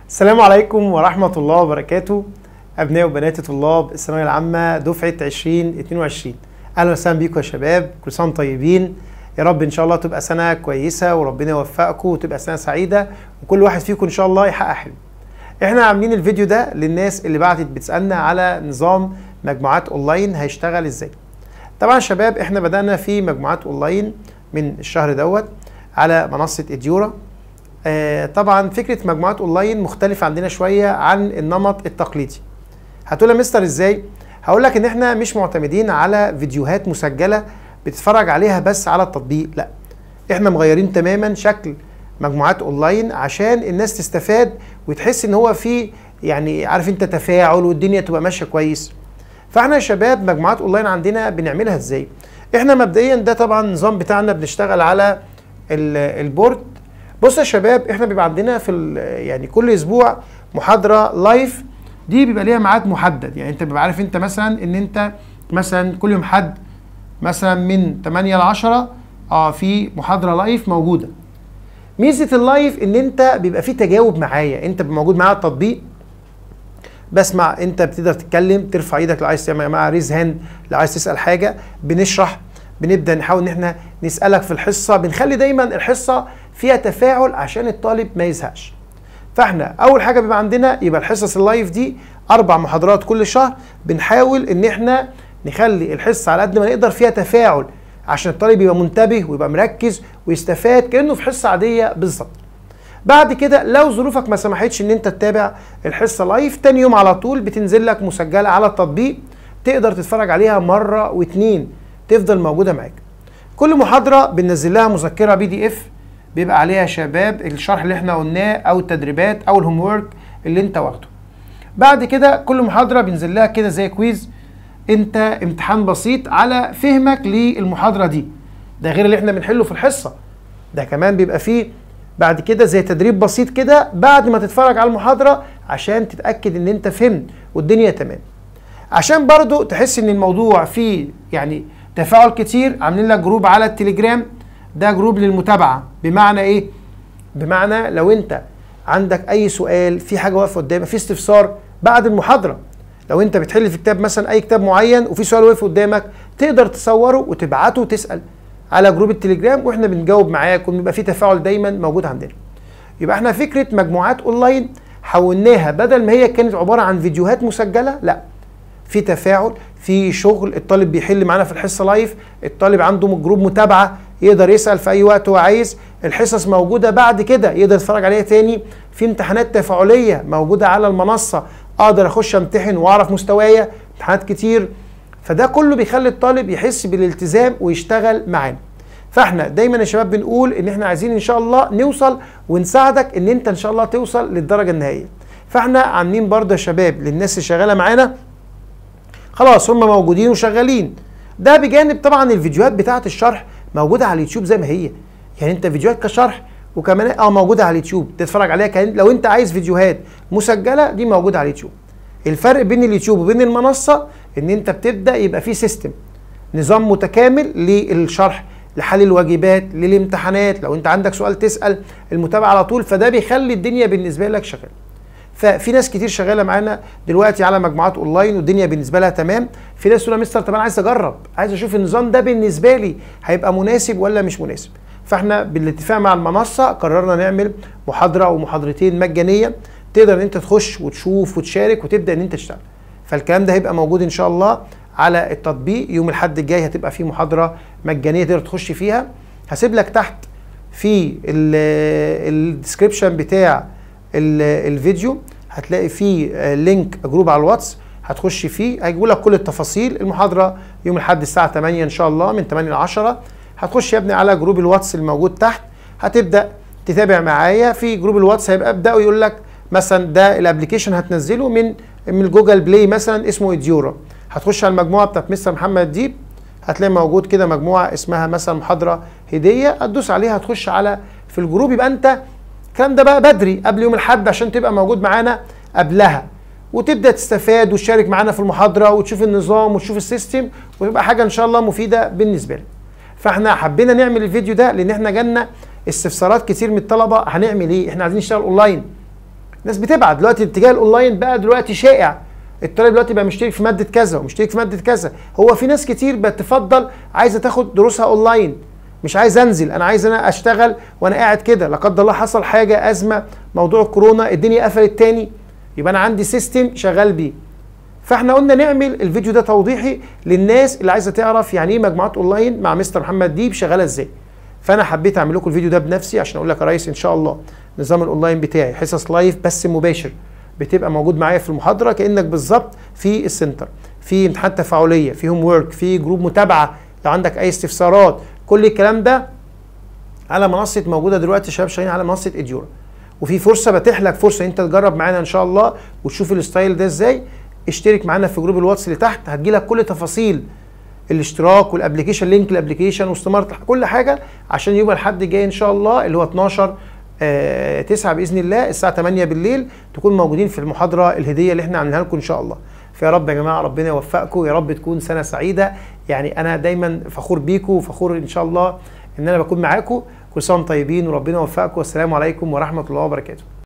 السلام عليكم ورحمة الله وبركاته أبناء وبنات طلاب الثانوية العامة دفعة 2022 أهلا وسهلا بيكم يا شباب كل سنة وانتم طيبين يا رب إن شاء الله تبقى سنة كويسة وربنا يوفقكم وتبقى سنة سعيدة وكل واحد فيكم إن شاء الله يحقق حلم احنا عاملين الفيديو ده للناس اللي بعتت بتسألنا على نظام مجموعات اونلاين هيشتغل ازاي طبعا شباب احنا بدأنا في مجموعات اونلاين من الشهر دوت على منصة اديورا آه طبعا فكرة مجموعات اونلاين مختلفة عندنا شوية عن النمط التقليدي هتقول يا مستر ازاي هقول لك ان احنا مش معتمدين على فيديوهات مسجلة بتتفرج عليها بس على التطبيق لا احنا مغيرين تماما شكل مجموعات اونلاين عشان الناس تستفاد وتحس ان هو في يعني عارف انت تفاعل والدنيا تبقى ماشيه كويس فاحنا يا شباب مجموعات اونلاين عندنا بنعملها ازاي احنا مبدئيا ده طبعا النظام بتاعنا بنشتغل على البورد بص يا شباب احنا بيبقى عندنا في يعني كل اسبوع محاضره لايف دي بيبقى ليها ميعاد محدد يعني انت بيبقى عارف انت مثلا ان انت مثلا كل يوم حد مثلا من 8 ل 10 اه في محاضره لايف موجوده ميزه اللايف ان انت بيبقى في تجاوب معايا انت موجود معايا التطبيق بسمع انت بتقدر تتكلم ترفع ايدك لو عايز تعمل يا جماعه ريز هاند لو عايز تسال حاجه بنشرح بنبدا نحاول ان احنا نسالك في الحصه بنخلي دايما الحصه فيها تفاعل عشان الطالب ما يزهقش فاحنا اول حاجه بيبقى عندنا يبقى الحصص اللايف دي اربع محاضرات كل شهر بنحاول ان احنا نخلي الحصه على قد ما نقدر فيها تفاعل عشان الطالب يبقى منتبه ويبقى مركز ويستفاد كانه في حصه عاديه بالظبط بعد كده لو ظروفك ما سمحتش ان انت تتابع الحصه لايف تاني يوم على طول بتنزل لك مسجله على التطبيق تقدر تتفرج عليها مره واتنين تفضل موجوده معاك كل محاضره بننزل لها مذكره بي دي اف بيبقى عليها شباب الشرح اللي احنا قلناه او التدريبات او الهوم ورك اللي انت واخده بعد كده كل محاضره بينزل لها كده زي كويز انت امتحان بسيط على فهمك للمحاضره دي ده غير اللي احنا بنحله في الحصه ده كمان بيبقى فيه بعد كده زي تدريب بسيط كده بعد ما تتفرج على المحاضره عشان تتاكد ان انت فهمت والدنيا تمام عشان برضو تحس ان الموضوع فيه يعني تفاعل كتير عاملين لك جروب على التليجرام ده جروب للمتابعه بمعنى ايه بمعنى لو انت عندك اي سؤال في حاجه واقفه قدامك في استفسار بعد المحاضره لو انت بتحل في كتاب مثلا اي كتاب معين وفي سؤال واقف قدامك تقدر تصوره وتبعته وتسال على جروب التليجرام واحنا بنجاوب معاك وبيبقى في تفاعل دايما موجود عندنا يبقى احنا فكره مجموعات اونلاين حولناها بدل ما هي كانت عباره عن فيديوهات مسجله لا في تفاعل في شغل الطالب بيحل معانا في الحصه لايف الطالب عنده جروب متابعه يقدر يسال في اي وقت هو عايز الحصص موجوده بعد كده يقدر يتفرج عليها تاني في امتحانات تفاعليه موجوده على المنصه اقدر اخش امتحن واعرف مستوايا امتحانات كتير فده كله بيخلي الطالب يحس بالالتزام ويشتغل معانا فاحنا دايما يا شباب بنقول ان احنا عايزين ان شاء الله نوصل ونساعدك ان انت ان شاء الله توصل للدرجه النهائيه فاحنا عاملين برضه يا شباب للناس اللي شغاله معانا خلاص هم موجودين وشغالين ده بجانب طبعا الفيديوهات بتاعه الشرح موجوده على اليوتيوب زي ما هي يعني انت فيديوهات كشرح وكمان اه موجوده على اليوتيوب تتفرج عليها كان لو انت عايز فيديوهات مسجله دي موجوده على اليوتيوب الفرق بين اليوتيوب وبين المنصه ان انت بتبدا يبقى في سيستم نظام متكامل للشرح لحل الواجبات للامتحانات لو انت عندك سؤال تسال المتابعه على طول فده بيخلي الدنيا بالنسبه لك شغاله ففي ناس كتير شغاله معانا دلوقتي على مجموعات اونلاين والدنيا بالنسبه لها تمام في ناس تقول يا مستر طب انا عايز اجرب عايز اشوف النظام ده بالنسبه لي هيبقى مناسب ولا مش مناسب فاحنا بالاتفاق مع المنصه قررنا نعمل محاضره او محاضرتين مجانيه تقدر ان انت تخش وتشوف وتشارك وتبدا ان انت تشتغل فالكلام ده هيبقى موجود ان شاء الله على التطبيق يوم الاحد الجاي هتبقى في محاضره مجانيه تقدر تخش فيها هسيب لك تحت في الديسكريبشن بتاع الفيديو هتلاقي فيه لينك جروب على الواتس هتخش فيه هيجيبوا لك كل التفاصيل المحاضره يوم الاحد الساعه 8 ان شاء الله من 8 ل 10 هتخش يا ابني على جروب الواتس الموجود تحت هتبدا تتابع معايا في جروب الواتس هيبقى ابداوا يقول لك مثلا ده الابلكيشن هتنزله من من جوجل بلاي مثلا اسمه اديورا هتخش على المجموعه بتاعت مستر محمد ديب هتلاقي موجود كده مجموعه اسمها مثلا محاضره هديه هتدوس عليها هتخش على في الجروب يبقى انت الكلام ده بقى بدري قبل يوم الاحد عشان تبقى موجود معانا قبلها وتبدا تستفاد وتشارك معانا في المحاضره وتشوف النظام وتشوف السيستم وتبقى حاجه ان شاء الله مفيده بالنسبه لك فاحنا حبينا نعمل الفيديو ده لان احنا جالنا استفسارات كتير من الطلبه هنعمل ايه احنا عايزين نشتغل اونلاين الناس بتبعت دلوقتي اتجاه الاونلاين بقى دلوقتي شائع الطالب دلوقتي بقى مشترك في ماده كذا ومشترك في ماده كذا هو في ناس كتير بتفضل عايزه تاخد دروسها اونلاين مش عايز انزل انا عايز انا اشتغل وانا قاعد كده لا قدر الله حصل حاجه ازمه موضوع الكورونا الدنيا قفلت تاني يبقى انا عندي سيستم شغال بيه فاحنا قلنا نعمل الفيديو ده توضيحي للناس اللي عايزه تعرف يعني ايه مجموعات اونلاين مع مستر محمد ديب شغاله ازاي فانا حبيت اعمل لكم الفيديو ده بنفسي عشان اقول لك يا ريس ان شاء الله نظام الاونلاين بتاعي حصص لايف بس مباشر بتبقى موجود معايا في المحاضره كانك بالظبط في السنتر في امتحان تفاعليه في هوم ورك في جروب متابعه لو عندك اي استفسارات كل الكلام ده على منصه موجوده دلوقتي شباب شغالين على منصه اديورا وفي فرصه بتح لك فرصه انت تجرب معانا ان شاء الله وتشوف الستايل ده ازاي اشترك معانا في جروب الواتس اللي تحت هتجيلك كل تفاصيل الاشتراك والابلكيشن لينك الابلكيشن واستمارة كل حاجه عشان يبقى الحد الجاي ان شاء الله اللي هو 12 آه 9 باذن الله الساعه 8 بالليل تكون موجودين في المحاضره الهديه اللي احنا عاملينها لكم ان شاء الله فيا رب يا جماعه ربنا يوفقكم يا رب تكون سنه سعيده يعني انا دايما فخور بيكم وفخور ان شاء الله ان انا بكون معاكم كل سنه وانتم طيبين وربنا يوفقكم والسلام عليكم ورحمه الله وبركاته